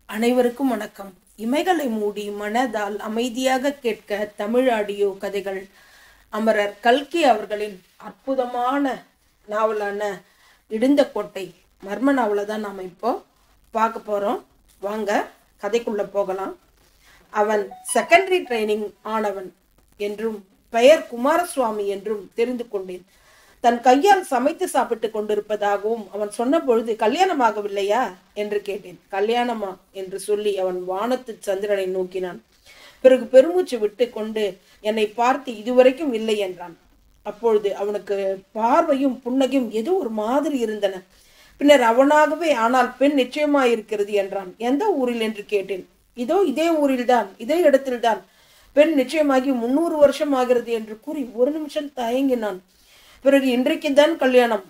அனைவருக்கும் வணக்கம் இமைகளை மூடி மனதால் அமைதியாக கேட்க தமிழ் ஆடியோ கதைகள் அமரர் கல்கி அவர்களின் அற்புதமான நாவலான இடிந்த கோட்டை மர்ம நாவலை தான் நாம் இப்போ பார்க்க போகிறோம் வாங்க கதைக்குள்ளே போகலாம் அவன் செகண்டரி ட்ரைனிங் ஆனவன் என்றும் பெயர் குமாரசுவாமி என்றும் தெரிந்து கொண்டேன் தன் கையால் சமைத்து சாப்பிட்டு கொண்டிருப்பதாகவும் அவன் சொன்ன பொழுது கல்யாணமாகவில்லையா என்று கேட்டேன் கல்யாணமா என்று சொல்லி அவன் வானத்து சந்திரனை நோக்கினான் பிறகு பெருமூச்சு விட்டு கொண்டு என்னை பார்த்து இதுவரைக்கும் இல்லை என்றான் அப்பொழுது அவனுக்கு பார்வையும் புன்னகையும் ஏதோ ஒரு மாதிரி இருந்தன பின்னர் அவனாகவே ஆனால் பெண் நிச்சயமாயிருக்கிறது என்றான் எந்த ஊரில் என்று கேட்டேன் இதோ இதே ஊரில்தான் இதே இடத்தில்தான் பெண் நிச்சயமாகி முன்னூறு வருஷம் ஆகிறது என்று கூறி ஒரு நிமிஷம் தயங்கினான் பிறகு இன்றைக்குத்தான் கல்யாணம்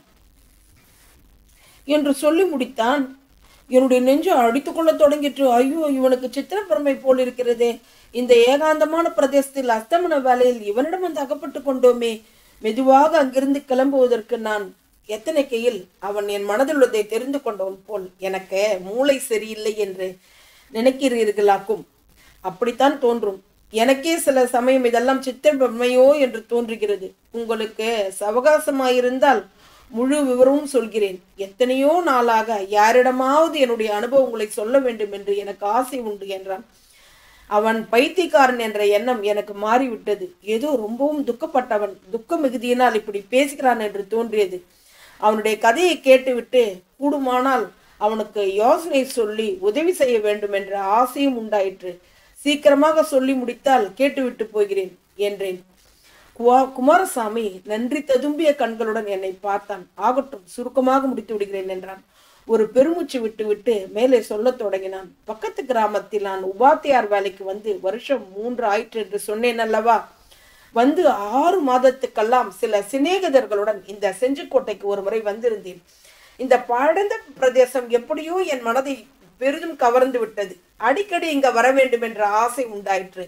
என்று சொல்லி முடித்தான் என்னுடைய நெஞ்சு அடித்துக்கொள்ள தொடங்கிற்று ஐயோ இவனுக்கு சித்திரப்பிரமை போல் இருக்கிறதே இந்த ஏகாந்தமான பிரதேசத்தில் அஸ்தமன வேலையில் இவனிடம் வந்து அகப்பட்டு கொண்டோமே மெதுவாக அங்கிருந்து கிளம்புவதற்கு நான் எத்தனை கையில் அவன் என் மனதில் உள்ளதை தெரிந்து கொண்டவன் போல் எனக்கு மூளை சரியில்லை என்று நினைக்கிறீர்களாக்கும் அப்படித்தான் தோன்றும் எனக்கே சில சமயம் இதெல்லாம் சித்திரமையோ என்று தோன்றுகிறது உங்களுக்கு சவகாசமாயிருந்தால் முழு விவரமும் சொல்கிறேன் எத்தனையோ நாளாக யாரிடமாவது என்னுடைய அனுபவங்களை சொல்ல வேண்டும் என்று எனக்கு ஆசை உண்டு என்றான் அவன் பைத்தியக்காரன் என்ற எண்ணம் எனக்கு மாறிவிட்டது ஏதோ ரொம்பவும் துக்கப்பட்டவன் துக்க மிகுதியினால் இப்படி பேசுகிறான் என்று தோன்றியது அவனுடைய கதையை கேட்டுவிட்டு கூடுமானால் அவனுக்கு யோசனை சொல்லி உதவி செய்ய வேண்டும் என்ற ஆசையும் உண்டாயிற்று சீக்கிரமாக சொல்லி முடித்தால் கேட்டுவிட்டு போகிறேன் என்றேன் குவா குமாரசாமி நன்றி ததும்பிய கண்களுடன் என்னை பார்த்தான் ஆகட்டும் சுருக்கமாக முடித்து விடுகிறேன் என்றான் ஒரு பெருமூச்சு விட்டு விட்டு மேலே சொல்லத் தொடங்கினான் பக்கத்து கிராமத்தில் நான் உபாத்தியார் வேலைக்கு வந்து வருஷம் மூன்று ஆயிற்று என்று சொன்னேன் அல்லவா வந்து ஆறு மாதத்துக்கெல்லாம் சில சிநேகிதர்களுடன் இந்த செஞ்சிக்கோட்டைக்கு ஒரு முறை வந்திருந்தேன் இந்த படர்ந்த பிரதேசம் எப்படியோ என் மனதை பெரிதும் கவர்ந்து விட்டது அடிக்கடி இங்க வர வேண்டும் என்ற ஆசை உண்டாயிற்று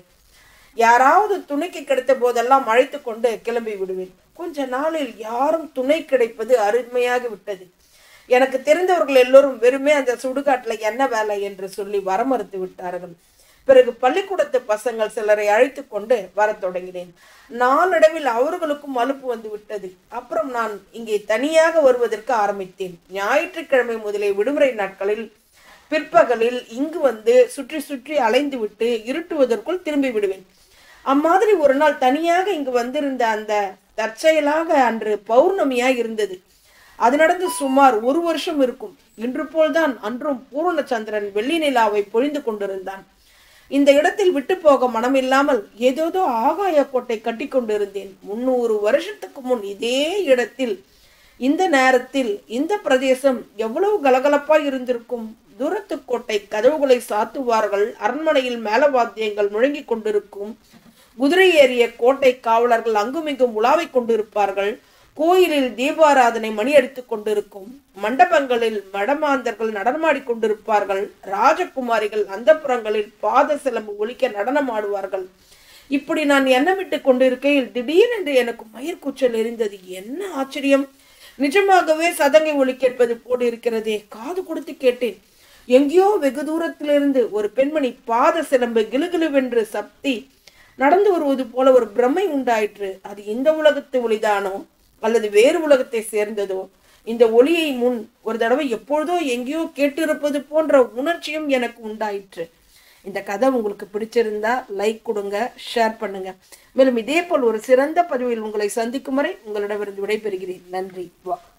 யாராவது துணைக்கு கிடைத்த போதெல்லாம் அழைத்து கொண்டு கிளம்பி விடுவேன் கொஞ்ச நாளில் யாரும் துணை கிடைப்பது அருமையாகி விட்டது எனக்கு தெரிந்தவர்கள் எல்லோரும் வெறுமே அந்த சுடுகாட்டுல என்ன வேலை என்று சொல்லி வர மறுத்து விட்டார்கள் பிறகு பள்ளிக்கூடத்து பசங்கள் சிலரை அழைத்து கொண்டு வரத் தொடங்கினேன் நாளடைவில் அவர்களுக்கும் அலுப்பு வந்து விட்டது அப்புறம் நான் இங்கே தனியாக வருவதற்கு ஆரம்பித்தேன் ஞாயிற்றுக்கிழமை முதலே விடுமுறை நாட்களில் பிற்பகலில் இங்கு வந்து சுற்றி சுற்றி அலைந்து விட்டு இருட்டுவதற்குள் திரும்பி விடுவேன் அம்மாதிரி ஒரு நாள் தனியாக இங்கு வந்திருந்த அந்த தற்செயலாக அன்று பௌர்ணமியாய் இருந்தது அது நடந்து சுமார் ஒரு வருஷம் இருக்கும் இன்று போல்தான் அன்றும் பூரணச்சந்திரன் வெள்ளி நிலாவை பொழிந்து கொண்டிருந்தான் இந்த இடத்தில் விட்டு போக மனமில்லாமல் ஏதோதோ ஆகாய கோட்டை கட்டி கொண்டிருந்தேன் முன்னூறு வருஷத்துக்கு முன் இதே இடத்தில் இந்த நேரத்தில் இந்த பிரதேசம் எவ்வளவு கலகலப்பாய் இருந்திருக்கும் தூரத்து கோட்டை கதவுகளை சாத்துவார்கள் அரண்மனையில் மேலவாத்தியங்கள் முழங்கிக் கொண்டிருக்கும் குதிரை ஏறிய கோட்டை காவலர்கள் அங்குமிங்கும் உலாவிக் கொண்டிருப்பார்கள் கோயிலில் தீபாராதனை மணி அடித்துக் கொண்டிருக்கும் மண்டபங்களில் மடமாந்தர்கள் நடனமாடிக் கொண்டிருப்பார்கள் ராஜகுமாரிகள் அந்தப்புறங்களில் பாத சிலம்பு ஒலிக்க நடனம் ஆடுவார்கள் இப்படி நான் எண்ணமிட்டு கொண்டிருக்கையில் திடீரென்று எனக்கு மயிர்கூச்சல் எரிந்தது என்ன ஆச்சரியம் நிஜமாகவே சதங்கை ஒலி கேட்பது போல் இருக்கிறதே காது கொடுத்து கேட்டேன் எங்கேயோ வெகு தூரத்திலிருந்து ஒரு பெண்மணி பாத சிலம்பு கிலுகிலுவென்று சப்தி நடந்து வருவது போல ஒரு பிரமை உண்டாயிற்று அது இந்த உலகத்து ஒளிதானோ அல்லது வேறு உலகத்தை சேர்ந்ததோ இந்த ஒளியை முன் ஒரு தடவை எப்பொழுதோ எங்கேயோ கேட்டிருப்பது போன்ற உணர்ச்சியும் எனக்கு உண்டாயிற்று இந்த கதை உங்களுக்கு பிடிச்சிருந்தா லைக் கொடுங்க ஷேர் பண்ணுங்க மேலும் இதே போல் ஒரு சிறந்த பதிவில் உங்களை சந்திக்கும் வரை உங்களிடமிருந்து விடைபெறுகிறேன் நன்றி வா